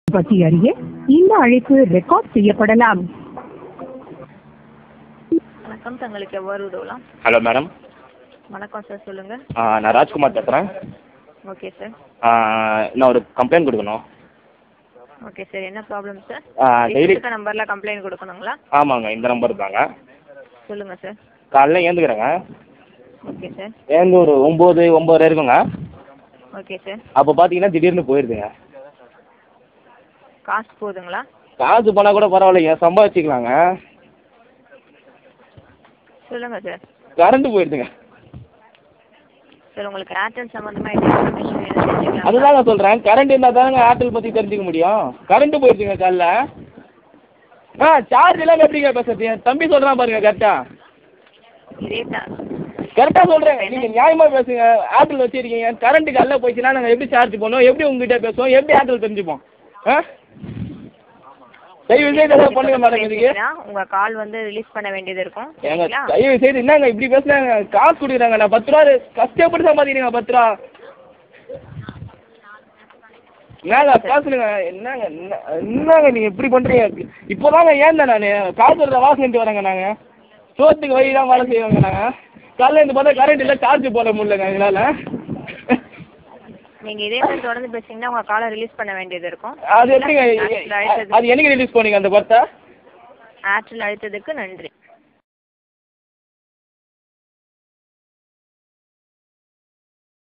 பற்றி அறிய இந்த அழைப்பு ரெக்கார்ட் செய்யப்படலாம் வணக்கம் தங்களுக்கு எவ்வாறு உதவலாம் ஹலோ மேடம் வணக்கம் சார் சொல்லுங்க நான் ராஜ்குமார் பேசுகிறேன் ஓகே சார் நான் ஒரு கம்ப்ளைண்ட் கொடுக்கணும் ஓகே சார் என்ன ப்ராப்ளம் சார் டெய்லி இருக்க நம்பர்ல கம்ப்ளைண்ட் கொடுக்கணுங்களா ஆமாங்க இந்த நம்பர் தாங்க சொல்லுங்க சார் காலைல ஏந்துக்கிறேங்க ஓகே சார் ஏந்து ஒரு ஒம்பது ஒம்பது இருக்குங்க ஓகே சார் அப்போ பார்த்தீங்கன்னா திடீர்னு போயிருதுங்க காசு போதுங்களா காசு போனால் கூட பரவாயில்லைங்க சம்பாதிச்சிக்கலாங்க சொல்லுங்க சார் கரண்ட் போயிருதுங்க சார் உங்களுக்கு ஏர்டெல் சம்மந்தமாக என்ன இன்ஃபர்மேஷன் வேணும் தெரிஞ்சுக்கலாம் அதுதான் நான் சொல்கிறேன் கரண்ட் இருந்தால் தானங்க ஏர்டெல் பற்றி தெரிஞ்சுக்க முடியும் கரண்ட் போயிருச்சுங்க காலைல ஆ சார்ஜ் எல்லாம் எப்படிங்க பேசுறது என் தம்பி சொல்கிறான் பாருங்க கரெக்டாக இதே தான் கரெக்டாக சொல்கிறேன் நீங்கள் நியாயமாக பேசுங்க ஏர்டெல் வச்சிருக்கீங்க கரண்ட் காலைல போயிடுச்சுன்னா நாங்கள் எப்படி சார்ஜ் பண்ணுவோம் எப்படி உங்ககிட்ட பேசுவோம் எப்படி ஏர்டெல் தெரிஞ்சுப்போம் ஆ தயவு செய்து ஏதாவது பண்ணுங்க மேடம் இதுக்கு பேசினா உங்க கால் வந்து ரிலீஸ் பண்ண வேண்டியது இருக்கும் ஏங்க சரிங்களா தயவு செய்து என்னங்க இப்படி பேசுனாங்க காசு கொடுக்குறாங்க நான் பத்து ரூபா கஷ்டப்பட்டு சம்பாதிக்கிறீங்க பத்து ரூபா என்னங்க பேசுனுங்க என்னங்க என்ன- என்னங்க நீங்கள் இப்படி பண்ணுறீங்க இப்போதாங்க ஏன் நான் காசு எடுத்த வாசனிட்டு வரேங்க நாங்கள் சோத்துக்கு வழி தான் வேலை செய்வாங்க நாங்கள் காலைல இருந்து பார்த்தா கரண்ட் இல்லை சார்ஜ் போட முடியலங்க எங்களால் நீங்க இதே மாதிரி தொடர்ந்து பேசுனீங்கன்னா உங்க காலை ரிலீஸ் பண்ண வேண்டியது இருக்கும் அது எப்படிங்க ஏர்டெல் அழைத்தது- அது என்னைக்கு ரிலீஸ் பண்ணீங்க அந்த பர்த்தை ஏர்டெல் அழைத்ததுக்கு நன்றி